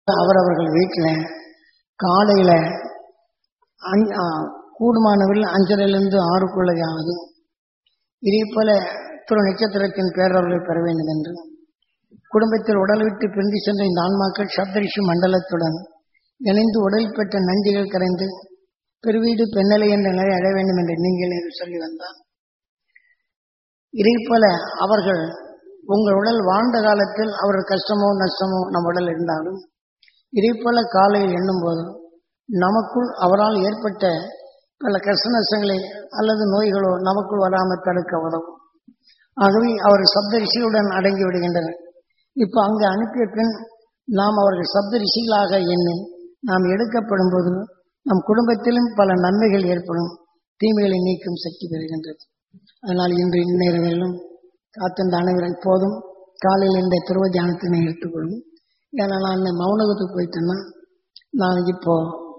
அவரவர்கள் வீட்டில் காலையில் அஞ் ஆ, கூடுமானவர்கள் அஞ்சரையிலிருந்து ஆறுக்குள்ளையாவது இதே போல திரு நட்சத்திரத்தின் பேரவர்களை பெற வேண்டும் என்று குடும்பத்தில் உடல் விட்டு பிரிந்து சென்ற இந்த ஆன்மாக்கள் சப்தரிஷி மண்டலத்துடன் இணைந்து உடல் பெற்ற நஞ்சுகள் கரைந்து பெருவீடு பெண்ணலை என்ற நிலை அடைய வேண்டும் என்று நீங்கள் என்று சொல்லி வந்தார் இதே போல அவர்கள் உங்கள் உடல் வாழ்ந்த காலத்தில் அவர்கள் கஷ்டமோ நஷ்டமோ நம் உடல் இருந்தாலும் இதே போல காலையில் எண்ணும் போது நமக்குள் அவரால் ஏற்பட்ட பல கஷ்ட நஷ்டங்களை அல்லது நோய்களோ நமக்குள் வராமல் தடுக்க உதவும் ஆகவே அவர் சப்த ரிஷியுடன் அடங்கி விடுகின்றனர் இப்போ அங்கு அனுப்பிய பின் நாம் அவர்கள் சப்த ரிஷிகளாக எண்ணி நாம் எடுக்கப்படும் போது நம் குடும்பத்திலும் பல நன்மைகள் ஏற்படும் தீமைகளை நீக்கும் சக்தி பெறுகின்றது அதனால் இன்று இந்நேரங்களிலும் காத்திருந்த அனைவரும் போதும் காலையில் இந்த துருவ தியானத்தினை எடுத்துக்கொள்ளும் ஏன்னா நான் இந்த மௌனகத்துக்கு போயிட்டேன்னா நான் இப்போ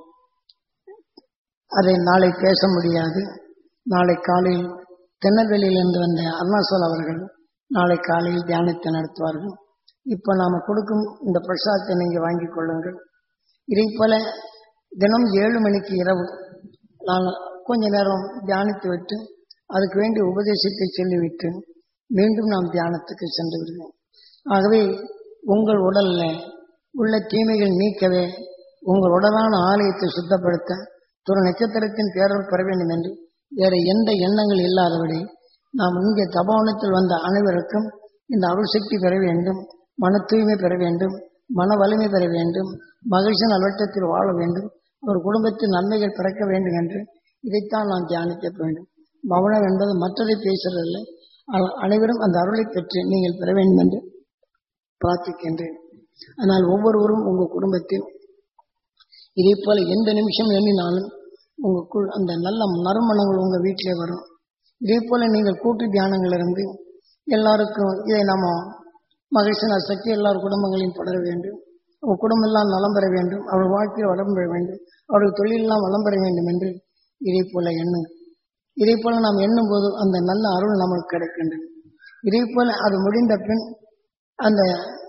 அதை நாளை பேச முடியாது நாளை காலையில் திருநெல்வேலியிலிருந்து வந்த அருணாசல் அவர்கள் நாளை காலையில் தியானத்தை நடத்துவார்கள் இப்போ நாம் கொடுக்கும் இந்த பிரசாதத்தை நீங்கள் வாங்கிக் கொள்ளுங்கள் இதை போல தினம் ஏழு மணிக்கு இரவு நான் கொஞ்ச நேரம் தியானித்து விட்டு அதுக்கு வேண்டிய உபதேசத்தை சொல்லிவிட்டு மீண்டும் நாம் தியானத்துக்கு சென்று விடுவோம் ஆகவே உங்கள் உடல்ல உள்ள தீமைகள் நீக்கவே உங்கள் உடலான ஆலயத்தை சுத்தப்படுத்த ஒரு நட்சத்திரத்தின் பேரல் பெற வேண்டும் என்று வேற எந்த எண்ணங்கள் இல்லாதபடி நாம் இங்கே தபோவனத்தில் வந்த அனைவருக்கும் இந்த அருள் சக்தி பெற வேண்டும் மன தூய்மை பெற வேண்டும் மன வலிமை பெற வேண்டும் மகிழ்ச்சி நல்வட்டத்தில் வாழ வேண்டும் ஒரு குடும்பத்தில் நன்மைகள் பிறக்க வேண்டும் என்று இதைத்தான் நாம் தியானிக்க வேண்டும் மௌனம் என்பது மற்றதை பேசுறதில்லை ஆனால் அனைவரும் அந்த அருளை பெற்று நீங்கள் பெற வேண்டும் என்று பிரார்த்திக்கின்றேன் ஆனால் ஒவ்வொருவரும் உங்கள் குடும்பத்தில் இதே போல எந்த நிமிஷம் எண்ணினாலும் உங்களுக்குள் அந்த நல்ல நறுமணங்கள் உங்கள் வீட்டிலே வரும் இதே போல நீங்கள் கூட்டு தியானங்கள் இருந்து எல்லாருக்கும் இதை நம்ம மகிழ்ச்சி சக்தி எல்லார் குடும்பங்களையும் படர வேண்டும் உங்கள் குடும்பம் எல்லாம் நலம் பெற வேண்டும் அவர்கள் வாழ்க்கையில் வளம் பெற வேண்டும் அவர்கள் தொழிலெல்லாம் வளம் பெற வேண்டும் என்று இதே போல எண்ணுங்க இதே போல நாம் எண்ணும் போது அந்த நல்ல அருள் நமக்கு கிடைக்கின்றது இதே போல அது முடிந்த பின் அந்த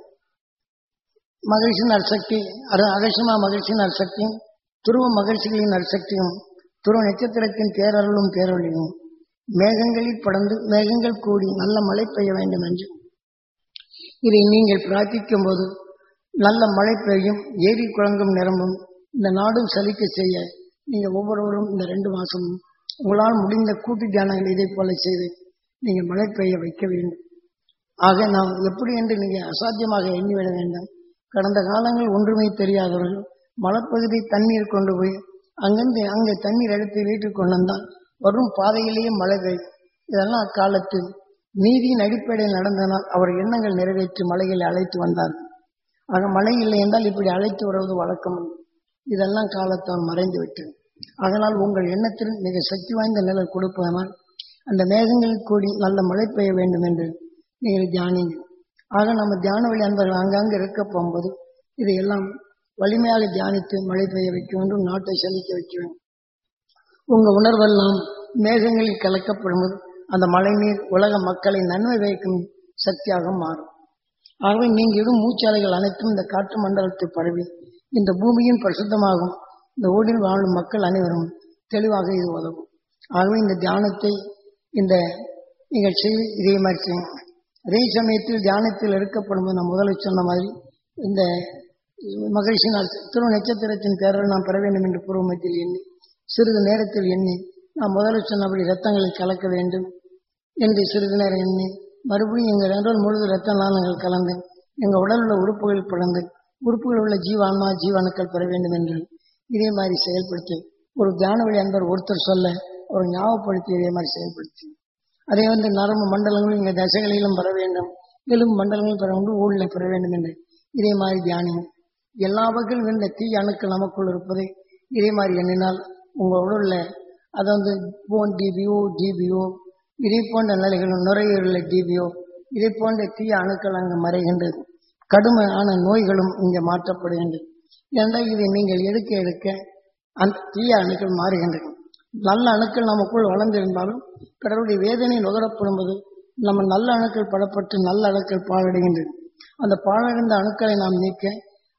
மகிழ்ச்சி நற்சக்தி அது அகசியமா மகிழ்ச்சி நற்சக்தியும் துருவ மகிழ்ச்சிகளின் நற்சக்தியும் துருவ நட்சத்திரத்தின் பேரருளும் பேரொழியும் மேகங்களில் படர்ந்து மேகங்கள் கூடி நல்ல மழை பெய்ய வேண்டும் என்று இதை நீங்கள் பிரார்த்திக்கும் போது நல்ல மழை பெய்யும் ஏரி குழங்கும் நிரம்பும் இந்த நாடும் சலிக்க செய்ய நீங்க ஒவ்வொருவரும் இந்த ரெண்டு மாசமும் உங்களால் முடிந்த கூட்டு தியானங்கள் இதை போல செய்து நீங்க மழை பெய்ய வைக்க வேண்டும் ஆக நாம் எப்படி என்று நீங்க அசாத்தியமாக எண்ணிவிட வேண்டாம் கடந்த காலங்கள் ஒன்றுமே தெரியாதவர்கள் மலைப்பகுதி தண்ணீர் கொண்டு போய் அங்கிருந்து அங்கே தண்ணீர் எடுத்து வீட்டுக்கு கொண்டு வந்தால் வரும் பாதையிலேயே மழை பெய்யும் இதெல்லாம் அக்காலத்தில் நீதியின் அடிப்படையில் நடந்தனால் அவர் எண்ணங்கள் நிறைவேற்றி மலைகளை அழைத்து வந்தார் ஆக மழை இல்லை என்றால் இப்படி அழைத்து வருவது வழக்கம் இதெல்லாம் காலத்தால் மறைந்து விட்டது அதனால் உங்கள் எண்ணத்தில் மிக சக்தி வாய்ந்த நிலை கொடுப்பதனால் அந்த மேகங்களில் கூடி நல்ல மழை பெய்ய வேண்டும் என்று நீங்கள் தியானிங்க ஆக நம்ம தியான வழி அன்பர்கள் ஆங்காங்கு இருக்க போகும்போது இதையெல்லாம் வலிமையாக தியானித்து மழை பெய்ய வைக்க வேண்டும் நாட்டை செழிக்க வைக்க வேண்டும் உங்க உணர்வெல்லாம் மேகங்களில் கலக்கப்படும்போது அந்த மழை நீர் உலக மக்களை நன்மை வைக்கும் சக்தியாக மாறும் ஆகவே நீங்க இடும் மூச்சாலைகள் அனைத்தும் இந்த காற்று மண்டலத்தை பரவி இந்த பூமியின் பரிசுத்தமாகும் இந்த ஊரில் வாழும் மக்கள் அனைவரும் தெளிவாக இது உதவும் ஆகவே இந்த தியானத்தை இந்த நீங்கள் செய்து இதே மாதிரி செய்யணும் அதே சமயத்தில் தியானத்தில் எடுக்கப்படும் நான் முதல்ல சொன்ன மாதிரி இந்த மகிழ்ச்சி நாள் திரு நட்சத்திரத்தின் பேரில் நாம் பெற வேண்டும் என்று பூர்வமத்தில் எண்ணி சிறிது நேரத்தில் எண்ணி நான் முதல்ல சொன்னபடி ரத்தங்களை கலக்க வேண்டும் என்று சிறிது நேரம் எண்ணி மறுபடியும் எங்கள் ரெண்டோல் முழுது ரத்த நாளங்கள் கலந்து எங்கள் உடல் உள்ள உறுப்புகளில் பிளந்து உறுப்புகள் உள்ள ஜீவான்மா ஜீவணுக்கள் பெற வேண்டும் என்று இதே மாதிரி செயல்படுத்தி ஒரு தியான வழி அன்பர் ஒருத்தர் சொல்ல ஒரு ஞாபகப்படுத்தி இதே மாதிரி செயல்படுத்தி அதே வந்து நரம்பு மண்டலங்களும் இங்கே தசைகளிலும் பெற வேண்டும் எலும்பு மண்டலங்களும் பெற வேண்டும் ஊழில் பெற வேண்டும் என்று இதே மாதிரி தியானம் எல்லா வகையிலும் இந்த தீ அணுக்கள் நமக்குள் இருப்பதை இதே மாதிரி எண்ணினால் உங்கள் உடல்ல அது வந்து போன் டிபிஓ டிபிஓ இதே போன்ற நிலைகளும் நுரையீரல் டிபிஓ இதே போன்ற தீய அணுக்கள் அங்கு மறைகின்றது கடுமையான நோய்களும் இங்கே மாற்றப்படுகின்றது ஏனென்றால் இதை நீங்கள் எடுக்க எடுக்க அந்த தீய அணுக்கள் மாறுகின்றன நல்ல அணுக்கள் நமக்குள் வளர்ந்திருந்தாலும் பிறருடைய வேதனை நுகரப்படும்போது நம்ம நல்ல அணுக்கள் படப்பட்டு நல்ல அணுக்கள் பாழடைகின்றது அந்த பாழடைந்த அணுக்களை நாம் நீக்க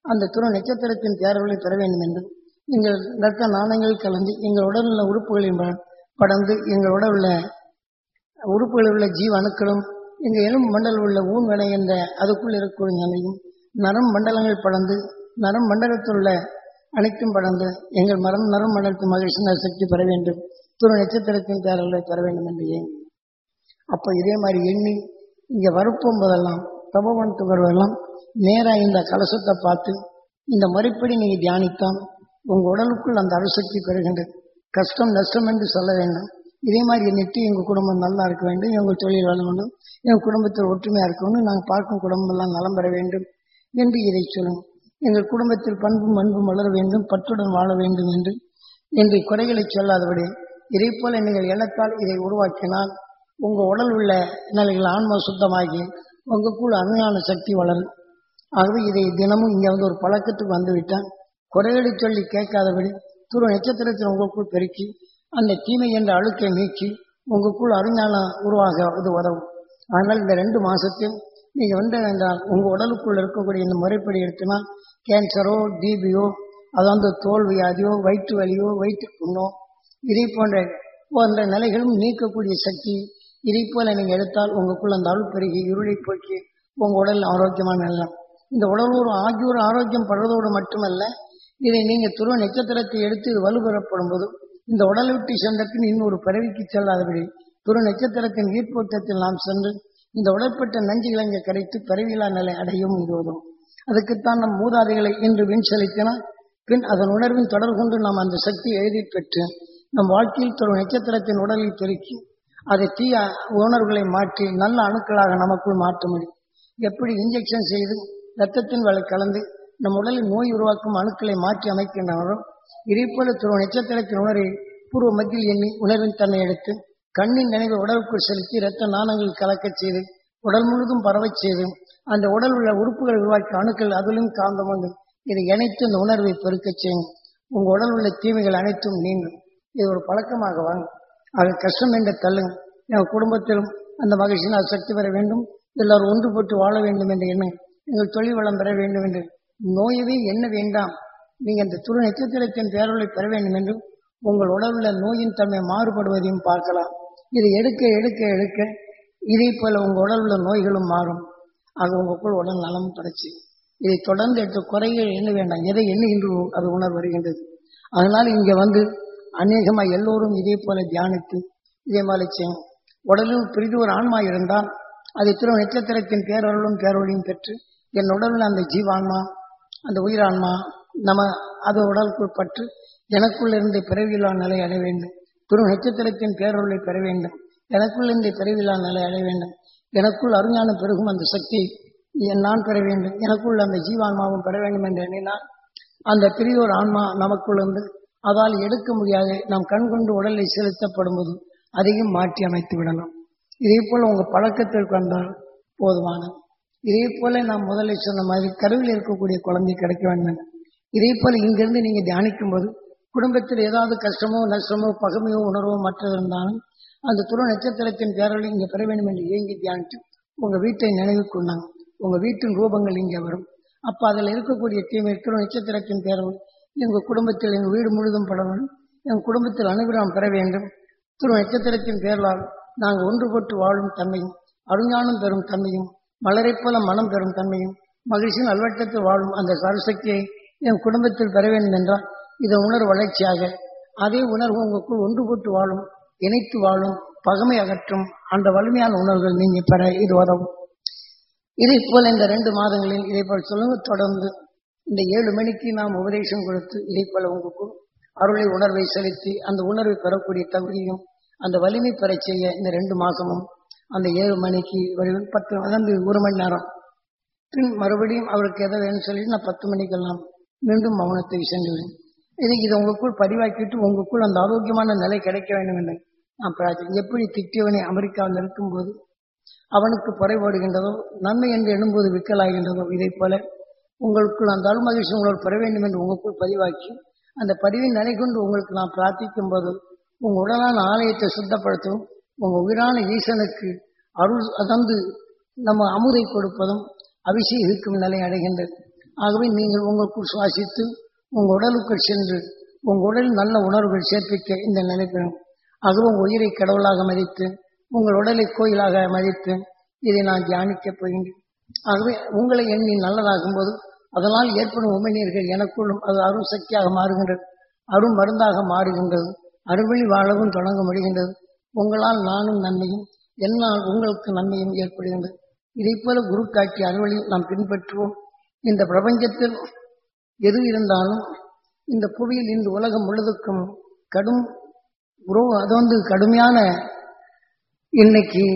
அந்த துணை நட்சத்திரத்தின் பேரர்களை பெற வேண்டும் என்று எங்கள் இரத்த நாணயங்கள் கலந்து எங்கள் உடல் உள்ள உறுப்புகளின் ப- படர்ந்து எங்கள் உடல் உள்ள உறுப்புகளில் உள்ள ஜீவ அணுக்களும் எங்கள் எலும்பு மண்டலம் உள்ள ஊன் வினை என்ற அதுக்குள் இருக்கக்கூடிய நிலையும் நரம் மண்டலங்கள் படர்ந்து நரம் மண்டலத்தில் உள்ள அனைத்தும் படர்ந்து எங்கள் மரம் நரம் மண்டலத்தின் மகிழ்ச்சி சக்தி பெற வேண்டும் துணை நட்சத்திரத்தின் பேரர்களை பெற வேண்டும் என்று ஏன் அப்போ இதே மாதிரி எண்ணி இங்கே வரப்போம் போதெல்லாம் தபோவனத்துக்கு வருவதெல்லாம் நேராக இந்த கலசத்தை பார்த்து இந்த முறைப்படி நீங்கள் தியானித்தான் உங்கள் உடலுக்குள் அந்த அணுசக்தி பெறுகின்றது கஷ்டம் நஷ்டம் என்று சொல்ல வேண்டாம் இதே மாதிரி எண்ணிட்டு எங்கள் குடும்பம் நல்லா இருக்க வேண்டும் எங்கள் தொழில் வளர வேண்டும் எங்கள் குடும்பத்தில் ஒற்றுமையாக இருக்கணும் நாங்கள் பார்க்கும் குடும்பம் எல்லாம் நலம் பெற வேண்டும் என்று இதை சொல்லும் எங்கள் குடும்பத்தில் பண்பும் அன்பும் வளர வேண்டும் பற்றுடன் வாழ வேண்டும் என்று என்று குறைகளை சொல்லாதபடி இதை போல நீங்கள் எண்ணத்தால் இதை உருவாக்கினால் உங்க உடல் உள்ள நிலைகள் ஆன்ம சுத்தமாகி உங்களுக்குள் அருமையான சக்தி வளரும் ஆகவே இதை தினமும் இங்க வந்து ஒரு பழக்கத்துக்கு வந்துவிட்டால் குறைகளை சொல்லி கேட்காதபடி துரு நட்சத்திரத்தில் உங்களுக்குள் பெருக்கி அந்த தீமை என்ற அழுக்கை நீக்கி உங்களுக்குள் அருஞானம் உருவாக இது உதவும் ஆனால் இந்த ரெண்டு மாசத்தில் நீங்க வந்து என்றால் உங்க உடலுக்குள் இருக்கக்கூடிய இந்த முறைப்படி எடுத்தினால் கேன்சரோ டிபியோ அதாவது தோல் வியாதியோ வயிற்று வலியோ வயிற்று புண்ணோ இதை போன்ற போன்ற நிலைகளும் நீக்கக்கூடிய சக்தி இதை போல நீங்க எடுத்தால் உங்களுக்குள்ள அந்த அருள் பெருகி இருளை போக்கி உங்க உடல் ஆரோக்கியமான நிலம் இந்த உடல் ஒரு ஆகியோர் ஆரோக்கியம் படுவதோடு மட்டுமல்ல இதை நீங்க துருவ நட்சத்திரத்தை எடுத்து இது வலுப்பெறப்படும் போது இந்த உடலை விட்டு சென்ற பின் இன்னொரு பிறவிக்கு செல்லாதபடி துரு நட்சத்திரத்தின் ஈர்ப்போட்டத்தில் நாம் சென்று இந்த உடற்பட்ட நஞ்சுகளை இங்கே கரைத்து பிறவிலா நிலை அடையும் இது உதவும் அதுக்குத்தான் நம் மூதாதைகளை இன்று வின் செலுத்தினால் பின் அதன் உணர்வின் தொடர் கொண்டு நாம் அந்த சக்தியை எழுதி பெற்று நம் வாழ்க்கையில் தரும் நட்சத்திரத்தின் உடலில் பெருக்கி அதை தீய உணர்வுகளை மாற்றி நல்ல அணுக்களாக நமக்குள் மாற்ற முடியும் எப்படி இன்ஜெக்ஷன் செய்து ரத்தத்தின் வலை கலந்து நம் உடலில் நோய் உருவாக்கும் அணுக்களை மாற்றி அமைக்கின்றனரோ இதே போல துருவ நட்சத்திரத்தின் உணரை பூர்வ மத்தியில் எண்ணி உணர்வின் தன்னை எடுத்து கண்ணின் நினைவை உடலுக்குள் செலுத்தி இரத்த நாணங்கள் கலக்கச் செய்து உடல் முழுதும் பரவச் செய்து அந்த உடல் உள்ள உறுப்புகளை உருவாக்கிய அணுக்கள் அதிலும் காந்தமாக இதை இணைத்து இந்த உணர்வை பெருக்கச் செய்யும் உங்க உடல் உள்ள தீமைகள் அனைத்தும் நீங்கும் இது ஒரு பழக்கமாக வாங்க ஆக கஷ்டம் என்ற தள்ளுங்க என் குடும்பத்திலும் அந்த மகிழ்ச்சியினால் சக்தி பெற வேண்டும் எல்லாரும் ஒன்றுபட்டு வாழ வேண்டும் என்ற எண்ணம் எங்கள் தொழில் வளம் பெற வேண்டும் என்று நோயவே எண்ண வேண்டாம் நீங்க அந்த துரு நட்சத்திரத்தின் பேரொழி பெற வேண்டும் என்றும் உங்கள் உடல் உள்ள நோயின் தன்மை மாறுபடுவதையும் பார்க்கலாம் இதை எடுக்க எடுக்க எடுக்க இதே போல உங்க உடல் உள்ள நோய்களும் மாறும் ஆக உங்களுக்குள் உடல் நலம் படைச்சு இதை தொடர்ந்து எடுத்து குறைகள் எண்ண வேண்டாம் எதை எண்ணுகின்றோ அது உணர்வு வருகின்றது அதனால் இங்க வந்து அநேகமா எல்லோரும் இதே போல தியானித்து இதே மாதிரி செய்யும் உடலில் பிரிது ஒரு ஆன்மா இருந்தால் அதை திரு நட்சத்திரத்தின் பேரருளும் பேரொழியும் பெற்று என் உடலில் அந்த ஜீவான்மா அந்த உயிரான்மா நம்ம அது உடலுக்குள் பற்று எனக்குள் இருந்து பிறவிலா நிலை அடைய வேண்டும் திரு நட்சத்திரத்தின் பேரொருளை பெற வேண்டும் எனக்குள் இருந்து பிறவிலா நிலை அடைய வேண்டும் எனக்குள் அருஞானம் பெருகும் அந்த சக்தி என் நான் பெற வேண்டும் எனக்குள் அந்த ஜீவான்மாவும் பெற வேண்டும் என்று எண்ணினால் அந்த பிரியோர் ஆன்மா நமக்குள் இருந்து அதால் எடுக்க முடியாது நாம் கண் கொண்டு உடலை செலுத்தப்படும் போது அதையும் மாற்றி அமைத்து விடலாம் இதே போல உங்க பழக்கத்திற்கு வந்தால் போதுமானது இதே போல நாம் முதல்ல சொன்ன மாதிரி கருவில் இருக்கக்கூடிய குழந்தை கிடைக்க வேண்டும் இதே போல இங்கிருந்து நீங்க தியானிக்கும் போது குடும்பத்தில் ஏதாவது கஷ்டமோ நஷ்டமோ பகமையோ உணர்வோ மற்றது இருந்தாலும் அந்த துரு நட்சத்திரத்தின் பேரொழி இங்க பெற வேண்டும் என்று இயங்கி தியானித்து உங்க வீட்டை நினைவு கொண்டாங்க உங்க வீட்டின் ரூபங்கள் இங்கே வரும் அப்ப அதில் இருக்கக்கூடிய தீமை திரு நட்சத்திரத்தின் பேரொழி எங்க குடும்பத்தில் எங்க வீடு முழுதும் பட வேண்டும் என் குடும்பத்தில் அனுகிரகம் பெற வேண்டும் திரு நட்சத்திரத்தின் பேரலால் நாங்கள் ஒன்றுபட்டு வாழும் தன்மையும் அருஞானம் பெறும் தன்மையும் மலரைப் போல மனம் பெறும் தன்மையும் மகிழ்ச்சியின் அல்வட்டத்தில் வாழும் அந்த சரசக்தியை என் குடும்பத்தில் பெற வேண்டும் என்றால் இது உணர்வு வளர்ச்சியாக அதே உணர்வு உங்களுக்குள் ஒன்றுபட்டு வாழும் இணைத்து வாழும் பகமை அகற்றும் அந்த வலிமையான உணர்வுகள் நீங்க பெற இது உதவும் இதை போல இந்த ரெண்டு மாதங்களில் இதை போல் சொல்லுங்க தொடர்ந்து இந்த ஏழு மணிக்கு நாம் உபதேசம் கொடுத்து இதை போல உங்களுக்கு அருளை உணர்வை செலுத்தி அந்த உணர்வை பெறக்கூடிய தகுதியும் அந்த வலிமை பெறச் செய்ய இந்த ரெண்டு மாசமும் அந்த ஏழு மணிக்கு வரையில் பத்து அதாவது ஒரு மணி நேரம் பின் மறுபடியும் அவருக்கு எதை வேணும்னு சொல்லி நான் பத்து மணிக்கெல்லாம் மீண்டும் மௌனத்தை சென்றுவேன் இது இது உங்களுக்குள் பதிவாக்கிட்டு உங்களுக்குள் அந்த ஆரோக்கியமான நிலை கிடைக்க வேண்டும் என்று நான் பிரார்த்தனை எப்படி திட்டியவனை அமெரிக்காவில் இருக்கும்போது அவனுக்கு குறைபாடுகின்றதோ நன்மை என்று எண்ணும்போது விக்கலாகின்றதோ இதை போல உங்களுக்குள் அந்த அருள்மகிழ்ச்சி உங்களுக்கு பெற வேண்டும் என்று உங்களுக்குள் பதிவாக்கி அந்த பதிவின் நிலை கொண்டு உங்களுக்கு நான் பிரார்த்திக்கும் போது உங்க உடலான ஆலயத்தை சுத்தப்படுத்தவும் உங்க உயிரான ஈசனுக்கு அருள் அதந்து நம்ம அமுதை கொடுப்பதும் அபிஷேகிக்கும் நிலை அடைகின்றது ஆகவே நீங்கள் உங்களுக்குள் சுவாசித்து உங்கள் உடலுக்குள் சென்று உங்கள் உடலில் நல்ல உணர்வுகள் சேர்ப்பிக்க இந்த நிலை பெறும் ஆகவே உங்கள் உயிரை கடவுளாக மதித்து உங்கள் உடலை கோயிலாக மதித்து இதை நான் தியானிக்கப் போகின்றேன் ஆகவே உங்களை எண்ணி நல்லதாகும் போது அதனால் ஏற்படும் உமிழ்நீர்கள் எனக்குள்ளும் அது அருள் சக்தியாக மாறுகின்றது அருள் மருந்தாக மாறுகின்றது அறுவழி வாழவும் தொடங்க முடிகின்றது உங்களால் நானும் நன்மையும் என்னால் உங்களுக்கு நன்மையும் ஏற்படுகின்றது இதைப் போல குரு காட்டிய அறுவழி நாம் பின்பற்றுவோம் இந்த பிரபஞ்சத்தில் எது இருந்தாலும் இந்த புவியில் இந்த உலகம் முழுதுக்கும் கடும் உறவு அது வந்து கடுமையான இன்னைக்கு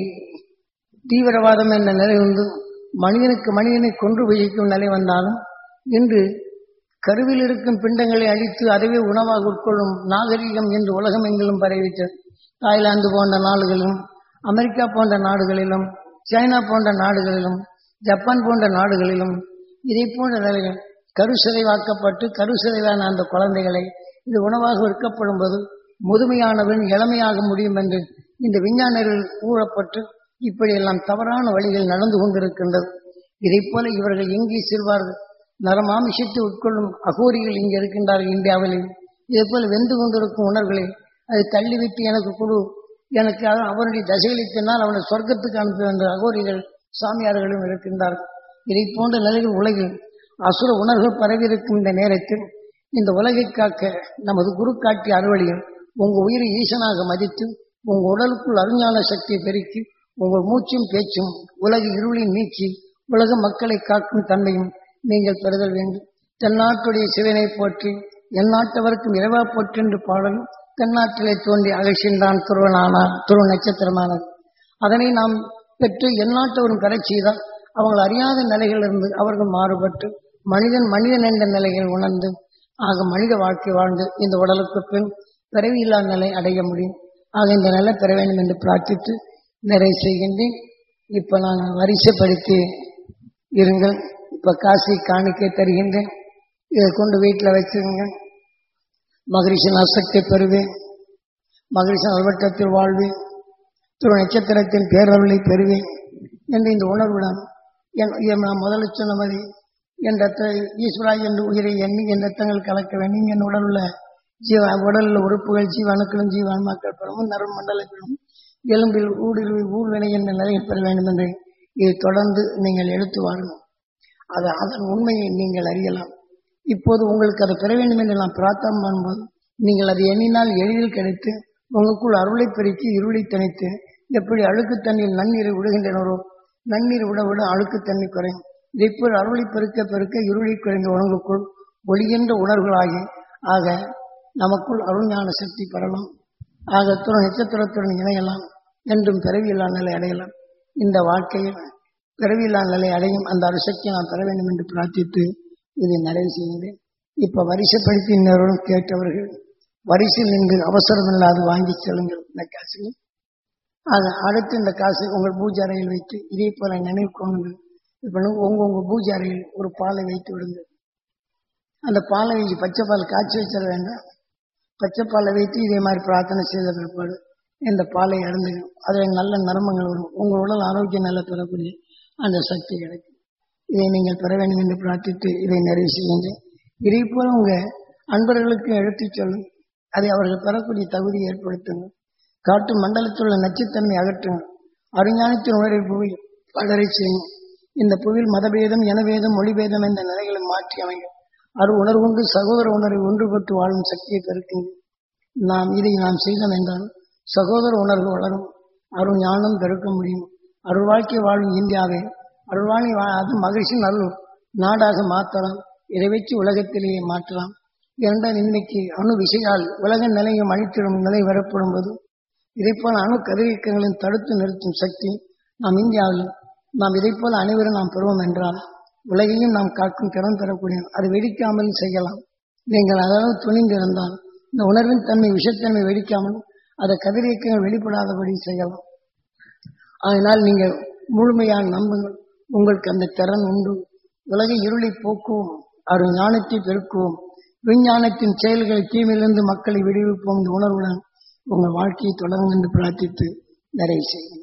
தீவிரவாதம் என்ற நிலை உண்டு மனிதனுக்கு மனிதனை கொன்று வைக்கும் நிலை வந்தாலும் இன்று கருவில் இருக்கும் பிண்டங்களை அழித்து அதுவே உணவாக உட்கொள்ளும் நாகரிகம் என்று உலகம் எங்கிலும் பரவிட்டது தாய்லாந்து போன்ற நாடுகளிலும் அமெரிக்கா போன்ற நாடுகளிலும் சைனா போன்ற நாடுகளிலும் ஜப்பான் போன்ற நாடுகளிலும் இதை போன்ற நிலைகள் கருசிதைவாக்கப்பட்டு கருசிதைவான அந்த குழந்தைகளை இது உணவாக விற்கப்படும் போது முதுமையானவன் இளமையாக முடியும் என்று இந்த விஞ்ஞானிகள் கூறப்பட்டு இப்படியெல்லாம் தவறான வழிகள் நடந்து கொண்டிருக்கின்றது இதைப் போல இவர்கள் எங்கே செல்வார்கள் நரமாமிஷத்தை உட்கொள்ளும் அகோரிகள் இங்கே இருக்கின்றார்கள் இந்தியாவிலே இதே போல வெந்து கொண்டிருக்கும் உணர்வுகளை அதை தள்ளிவிட்டு எனக்கு கொடு எனக்கு அவருடைய தசைகளை பின்னால் அவனை சொர்க்கத்துக்கு அனுப்ப என்ற அகோரிகள் சாமியார்களும் இருக்கின்றார்கள் இதை போன்ற நிலையில் உலகில் அசுர உணர்வுகள் பரவியிருக்கும் இந்த நேரத்தில் இந்த உலகை காக்க நமது குரு காட்டிய அறுவழியில் உங்கள் உயிரை ஈசனாக மதித்து உங்கள் உடலுக்குள் அருஞான சக்தியை பெருக்கி உங்கள் மூச்சும் பேச்சும் உலக இருளை நீக்கி உலக மக்களை காக்கும் தன்மையும் நீங்கள் பெறுதல் வேண்டும் தென்னாட்டுடைய சிவனை போற்றி எந்நாட்டவருக்கும் இறைவா போற்றி என்று பாடலும் தென்னாட்டிலே தோன்றி அகழ்ச்சின்றான் துருவனானார் துருவ நட்சத்திரமானது அதனை நாம் பெற்று எந்நாட்டவரும் பெறச் செய்தால் அவர்கள் அறியாத நிலைகளிலிருந்து அவர்கள் மாறுபட்டு மனிதன் மனிதன் என்ற நிலைகள் உணர்ந்து ஆக மனித வாழ்க்கை வாழ்ந்து இந்த உடலுக்கு பின் பிறவியில்லா நிலை அடைய முடியும் ஆக இந்த நிலை பெற வேண்டும் என்று பிரார்த்தித்து நிறைவு செய்கின்றேன் இப்ப நான் வரிசைப்படுத்தி இருங்கள் இப்ப காசி காணிக்கை தருகின்றேன் இதை கொண்டு வீட்டில் வச்சுருங்க மகரிஷி அசக்தி பெறுவேன் மகரிஷி அல்வட்டத்தில் வாழ்வேன் திரு நட்சத்திரத்தின் பேரருளை பெறுவேன் என்று இந்த உணர்வுடன் என் நான் முதல்ல சொன்ன மாதிரி என் ரத்த ஈஸ்வரா என்று உயிரை எண்ணி என் ரத்தங்கள் கலக்க வேண்டும் என் உடலுள்ள ஜீவ உடலுள்ள உறுப்புகள் ஜீவாணுக்களும் ஜீவான்மாக்கள் பெறவும் நரமண்டலத்திலும் எலும்பில் ஊடுருவி ஊழ்வினை என்ற நிலையை பெற வேண்டும் என்று இதை தொடர்ந்து நீங்கள் எடுத்து வாழணும் அது அதன் உண்மையை நீங்கள் அறியலாம் இப்போது உங்களுக்கு அதை பெற வேண்டும் என்று நான் பிரார்த்தனை பண்ணும்போது நீங்கள் அதை எண்ணினால் எளிதில் கிடைத்து உங்களுக்குள் அருளை பெருக்கி இருளை தணித்து எப்படி அழுக்கு தண்ணீர் நன்னீரை விடுகின்றனரோ நன்னீர் விட விட அழுக்கு தண்ணி குறையும் இதைப்போல் அருளை பெருக்க பெருக்க இருளை குறைந்த உணவுக்குள் ஒளிகின்ற உணர்வுகளாகி ஆக நமக்குள் அருள்ஞான சக்தி பெறலாம் ஆக துணை நட்சத்திரத்துடன் இணையலாம் என்றும் பிறவியில்லா நிலை அடையலாம் இந்த வாழ்க்கையில் பிறவியில்லா நிலை அடையும் அந்த அருசக்தியை நான் பெற வேண்டும் என்று பிரார்த்தித்து இதை நிறைவு செய்கிறேன் இப்ப வரிசைப்படுத்தி இன்னொருவரும் கேட்டவர்கள் வரிசையில் நின்று அவசரம் இல்லாது வாங்கி செல்லுங்கள் இந்த காசு ஆக அடுத்து இந்த காசு உங்கள் பூஜை அறையில் வைத்து இதே போல நினைவு கொண்டு இப்ப உங்க உங்க பூஜை அறையில் ஒரு பாலை வைத்து விடுங்கள் அந்த பாலை வைத்து பச்சை பால் காய்ச்சி வச்சிட வேண்டாம் பச்சை பாலை வைத்து இதே மாதிரி பிரார்த்தனை செய்த பிற்பாடு இந்த பாலை அருந்துடும் அதில் நல்ல நரம்பங்கள் வரும் உங்கள் உடல் ஆரோக்கியம் நல்லா பெறக்கூடிய அந்த சக்தி கிடைக்கும் இதை நீங்கள் பெற வேண்டும் என்று பிரார்த்தித்து இதை நிறைவு செய்கின்றேன் இதை போல உங்க அன்பர்களுக்கு எடுத்துச் சொல்லும் அதை அவர்கள் பெறக்கூடிய தகுதி ஏற்படுத்துங்க காட்டு மண்டலத்தில் உள்ள நச்சுத்தன்மை அகற்றுங்க அருஞானத்தின் உணர்வை புவி வளரை செய்யும் இந்த புவியில் மதபேதம் இனவேதம் மொழிபேதம் என்ற நிலைகளை மாற்றி அமையும் அரு உணர்வுண்டு சகோதர உணர்வை ஒன்றுபட்டு வாழும் சக்தியை பெருக்குங்க நாம் இதை நாம் செய்தோம் என்றால் சகோதர உணர்வு வளரும் அருள் ஞானம் பெருக்க முடியும் அருள் வாழ்க்கை வாழும் இந்தியாவை அருள்வாணி அது மகிழ்ச்சி நல்லூர் நாடாக மாற்றலாம் இதை வச்சு உலகத்திலேயே மாற்றலாம் இரண்டாம் இன்னைக்கு அணு விசையால் உலக நிலையம் அழித்திடும் நிலை வரப்படும் போது இதைப்போல அணு கதிரியக்கங்களின் தடுத்து நிறுத்தும் சக்தி நாம் இந்தியாவில் நாம் இதைப்போல அனைவரும் நாம் பெறுவோம் என்றால் உலகையும் நாம் காக்கும் திறன் பெறக்கூடிய அது வெடிக்காமல் செய்யலாம் நீங்கள் அதளவு துணிந்திருந்தால் இந்த உணர்வின் தன்மை விஷத்தன்மை வெடிக்காமல் அதை கதிரியக்கங்கள் வெளிப்படாதபடி செய்யலாம் அதனால் நீங்கள் முழுமையாக நம்புங்கள் உங்களுக்கு அந்த திறன் உண்டு உலக இருளை போக்குவோம் அரு ஞானத்தை பெருக்குவோம் விஞ்ஞானத்தின் செயல்களை தீமையிலிருந்து மக்களை விடுவிப்போம் இந்த உணர்வுடன் உங்கள் வாழ்க்கையை தொடரும் என்று பிரார்த்தித்து நிறைவு செய்யும்